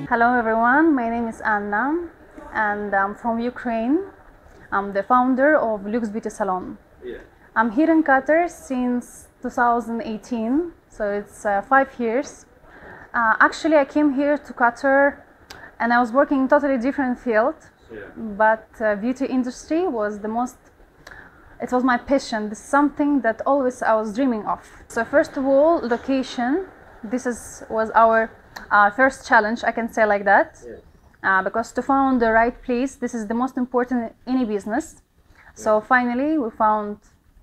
Hello everyone, my name is Anna and I'm from Ukraine. I'm the founder of Lux Beauty Salon. Yeah. I'm here in Qatar since 2018, so it's uh, five years. Uh, actually, I came here to Qatar and I was working in totally different field, Yeah. but uh, beauty industry was the most it was my passion this is something that always i was dreaming of so first of all location this is was our uh, first challenge i can say like that Yeah. uh, because to find the right place this is the most important in any business so finally we found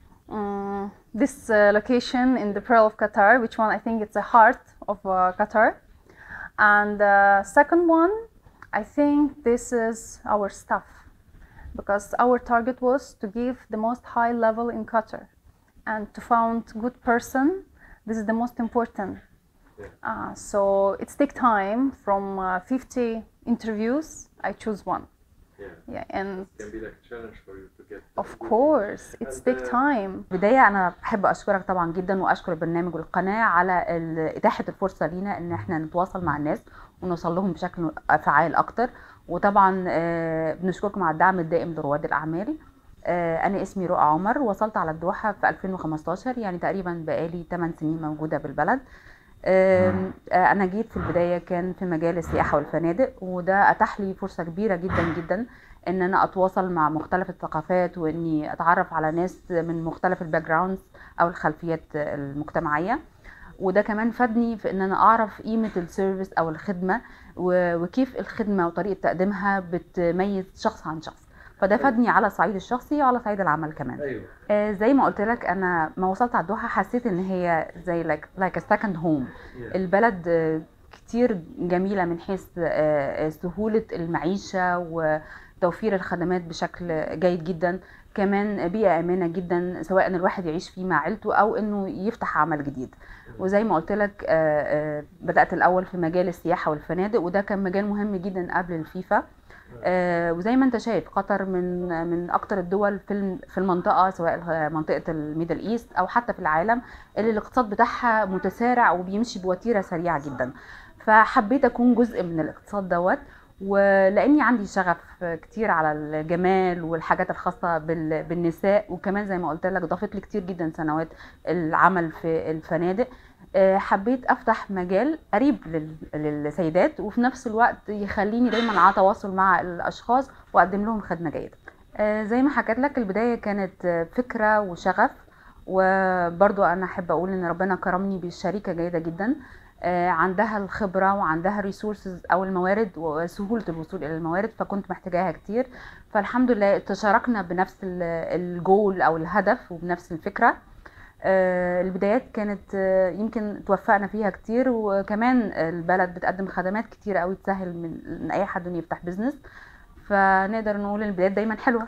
um, this uh, location in the pearl of qatar which one i think it's the heart of uh, qatar and uh, second one i think this is our staff because our target was to give the most high level in qatar and to found good person this is the most important Yeah. uh, so it's take time from uh, 50 interviews i choose one Yeah. yeah and It can be like a challenge for you to get. of course it's And, take uh, time بداية أنا بحب أشكرك طبعا جدا وأشكر البرنامج والقناة على ال- إتاحة الفرصة لينا إن إحنا نتواصل مع الناس ونوصل لهم بشكل فعال أكتر وطبعا آه، بنشكركم على الدعم الدائم لرواد الأعمال آه، أنا اسمي رؤى عمر وصلت على الدوحة في 2015 يعني تقريبا بقالي 8 سنين موجودة بالبلد آم، آه، أنا جيت في البداية كان في مجال السياحة والفنادق وده أتاح لي فرصة كبيرة جدا جدا ان انا اتواصل مع مختلف الثقافات واني اتعرف على ناس من مختلف الباك جراوندز او الخلفيات المجتمعيه وده كمان فادني في ان انا اعرف قيمه السيرفيس او الخدمه و- وكيف الخدمه وطريقه تقديمها بتميز شخص عن شخص فده فادني على الصعيد الشخصي وعلى صعيد العمل كمان ايوه آه، زي ما قلت لك انا ما وصلت على الدوحه حسيت ان هي زي لايك لايك سكند هوم Yeah. البلد آه، كتير جميلة من حيث آه، آه، سهولة المعيشة وتوفير الخدمات بشكل جيد جدا كمان بيئة آمنة جدا سواء إن الواحد يعيش فيه مع عيلته أو إنه يفتح عمل جديد وزي ما قلت لك آه، آه، بدأت الأول في مجال السياحة والفنادق وده كان مجال مهم جدا قبل الفيفا آه، وزي ما انت شايف قطر من من اكتر الدول في الم- في المنطقه سواء منطقه الميدل ايست او حتى في العالم اللي الاقتصاد بتاعها متسارع وبيمشي بوتيره سريعه جدا فحبيت اكون جزء من الاقتصاد دوت ولاني عندي شغف كتير على الجمال والحاجات الخاصه بال- بالنساء وكمان زي ما قلت لك ضافت لي كتير جدا سنوات العمل في الفنادق آه، حبيت افتح مجال قريب لل- للسيدات وفي نفس الوقت يخليني دايما على تواصل مع الاشخاص واقدم لهم خدمه جيده آه، زي ما حكيت لك البدايه كانت آه، فكره وشغف وبرضو انا احب اقول ان ربنا كرمني بشريكه جيده جدا آه، عندها الخبره وعندها الريسورسز او الموارد وسهوله الوصول الى الموارد فكنت محتاجاها كتير فالحمد لله تشاركنا بنفس ال- الجول او الهدف وبنفس الفكره آه، البدايات كانت آه، يمكن توفقنا فيها كتير وكمان البلد بتقدم خدمات كتير قوي تسهل من من اي حد انه يفتح بيزنس فنقدر نقول ان البدايات دايما حلوه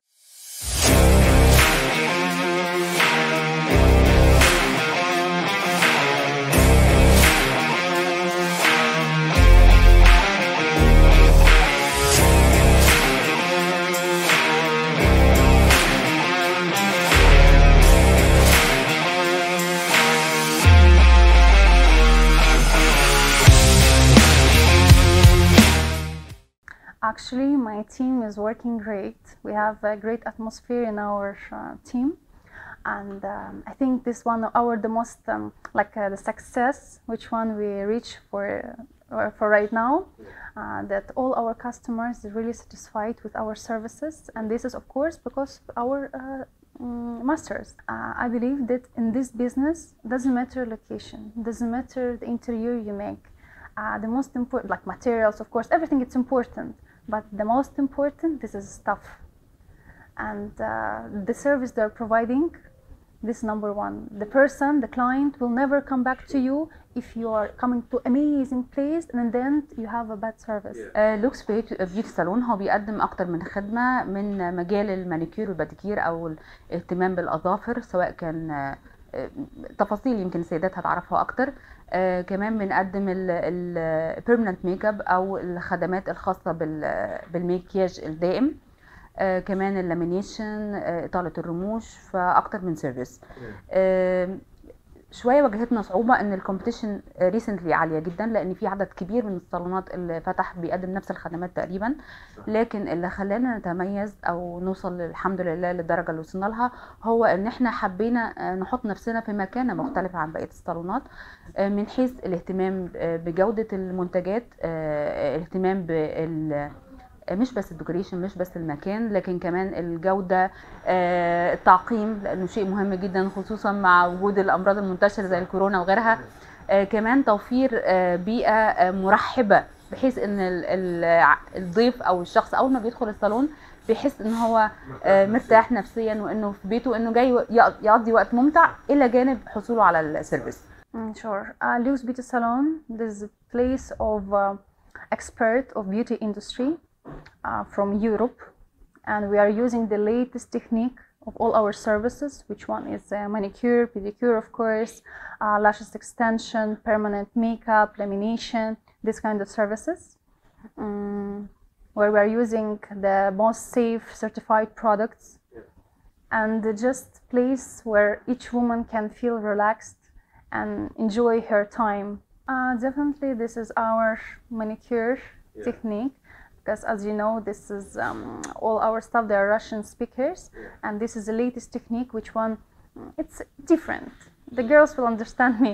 Actually, my team is working great. We have a great atmosphere in our uh, team, and um, I think this one of our the most um, like uh, the success which one we reach for uh, for right now. Uh, that all our customers is really satisfied with our services, and this is of course because of our uh, mm, masters. Uh, I believe that in this business doesn't matter location, doesn't matter the interior you make. Uh, the most important, like materials, of course, everything it's important, but the most important, this is stuff, and uh, the service they're providing. This number one. The person, the client, will never come back to you if you are coming to amazing place and then you have a bad service. Yeah. آه، لوكس بيوت- بيوتي سالون هو بيقدم اكتر من خدمه من مجال المانيكير والباديكير او الاهتمام بالاظافر سواء كان آه، آه، تفاصيل يمكن السيدات هتعرفها اكتر آه، كمان بنقدم البيرمننت ميك اب او الخدمات الخاصه بال- بالمكياج الدائم آه، كمان اللامينيشن آه، اطاله الرموش فاكتر من سيرفيس آه، شويه واجهتنا صعوبه ان الكومبيتيشن ريسنتلي عاليه جدا لان في عدد كبير من الصالونات اللي فتح بيقدم نفس الخدمات تقريبا صح. لكن اللي خلانا نتميز او نوصل الحمد لله للدرجه اللي وصلنا لها هو ان احنا حبينا آه، نحط نفسنا في مكانه مختلفه عن بقيه الصالونات آه، من حيث الاهتمام آه، بجوده المنتجات آه، الاهتمام بال مش بس الديكوريشن مش بس المكان لكن كمان الجوده آه، التعقيم لانه شيء مهم جدا خصوصا مع وجود الامراض المنتشره زي الكورونا وغيرها آه، كمان توفير آه، بيئه آه، مرحبه بحيث ان ال- ال- الضيف او الشخص اول ما بيدخل الصالون بيحس ان هو آه، مرتاح نفسيا وانه في بيته انه جاي يق- يقضي وقت ممتع الى جانب حصوله على السيرفيس Mm, sure. Uh, Luke's Beauty Salon. This is a place of uh, expert of beauty industry uh, from Europe, and we are using the latest technique of all our services. Which one is uh, manicure, pedicure, of course, uh, lashes extension, permanent makeup, lamination, this kind of services. Mm, where we are using the most safe certified products and just place where each woman can feel relaxed and enjoy her time. Uh, definitely, this is our manicure Yeah. technique because, as you know, this is um, all our staff. They are Russian speakers, Yeah. and this is the latest technique. Which one? mm, It's different. The girls will understand me.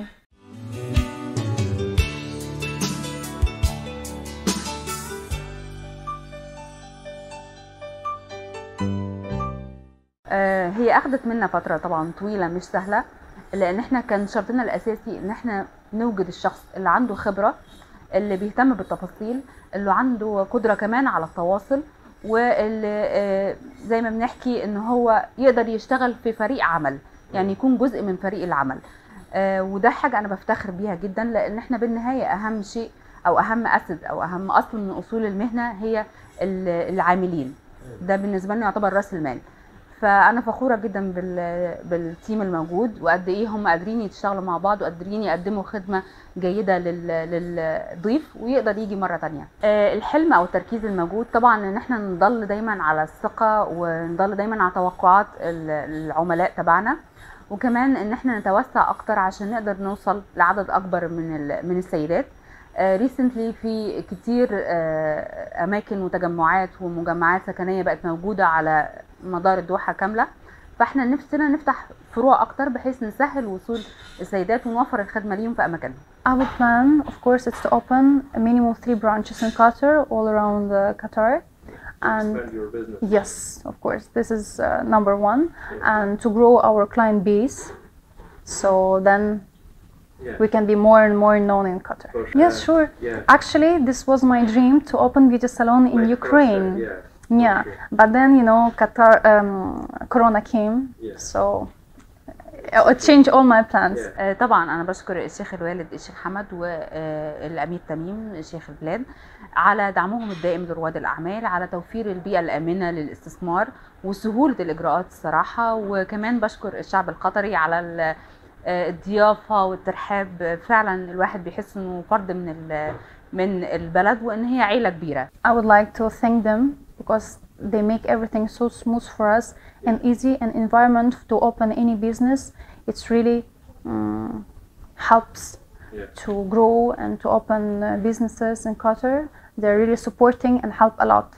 آه، هي اخذت منا فتره طبعا طويله مش سهله لان احنا كان شرطنا الاساسي ان احنا نوجد الشخص اللي عنده خبره اللي بيهتم بالتفاصيل اللي عنده قدره كمان على التواصل واللي آه، زي ما بنحكي ان هو يقدر يشتغل في فريق عمل يعني يكون جزء من فريق العمل آه، وده حاجه انا بفتخر بيها جدا لان احنا بالنهايه اهم شيء او اهم اسد او اهم اصل من اصول المهنه هي ال- العاملين ده بالنسبه لنا يعتبر راس المال فانا فخوره جدا بال... بالتيم الموجود وقد ايه هم قادرين يشتغلوا مع بعض وقادرين يقدموا خدمه جيده لل... للضيف ويقدر يجي مره تانية آه، الحلم او التركيز الموجود طبعا ان احنا نضل دايما على الثقه ونضل دايما على توقعات ال- العملاء تبعنا وكمان ان احنا نتوسع اكتر عشان نقدر نوصل لعدد اكبر من ال... من السيدات ريسنتلي في كتير آه، اماكن وتجمعات ومجمعات سكنيه بقت موجوده على مدار الدوحه كامله فاحنا نفسنا نفتح فروع اكتر بحيث نسهل وصول السيدات ونوفر الخدمه ليهم في اماكنهم Our plan, of course, is to open a minimum three branches in Qatar, all around uh, Qatar. And expand your business. yes, of course, this is uh, number one, and to grow our client base. So then Yeah. we can be more and more known in Qatar. For sure. Yes, sure. Yeah. Actually, this was my dream to open beauty salon in Like Ukraine. Russia, Yeah. Yeah, Okay. but then you know Qatar, um, Corona came, Yes. so it changed all my plans. Yeah. آه، طبعا انا بشكر الشيخ الوالد الشيخ حمد والامير تميم شيخ البلاد على دعمهم الدائم لرواد الاعمال على توفير البيئه الامنه للاستثمار وسهوله الاجراءات الصراحه وكمان بشكر الشعب القطري على ال- آه، الضيافه والترحاب فعلا الواحد بيحس انه فرد من ال- من البلد وان هي عيله كبيره I would like to thank them because they make everything so smooth for us and easy and environment to open any business. It's really um, helps Yeah. to grow and to open uh, businesses in Qatar. They're really supporting and help a lot.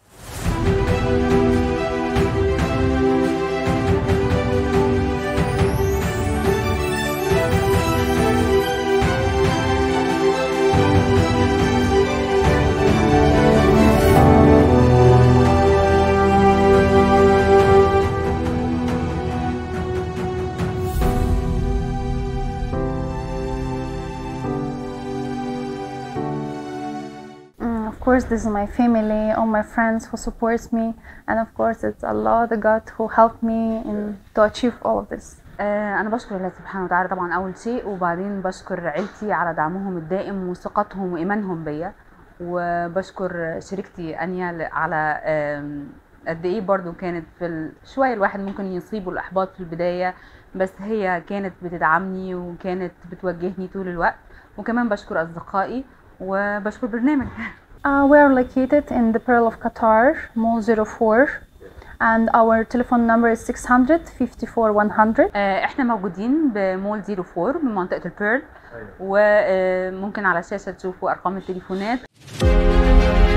Mm, of course, this is my family, all my friends who supports me, and of course, it's Allah, the God, who helped me in, to achieve all of this. آه، أنا بشكر الله سبحانه وتعالى طبعا أول شيء وبعدين بشكر عيلتي على دعمهم الدائم وثقتهم وإيمانهم بيا وبشكر شريكتي أنيا ل- على آم، قد إيه برضو كانت في ال- شوية الواحد ممكن يصيبه الإحباط في البداية بس هي كانت بتدعمني وكانت بتوجهني طول الوقت وكمان بشكر أصدقائي وبشكر برنامج Uh, we are located in the Pearl of Qatar, Mall 04, and our telephone number is 600 54 100 آه، احنا موجودين بمول 04 بمنطقه البيرل ايوه وممكن على الشاشه تشوفوا ارقام التليفونات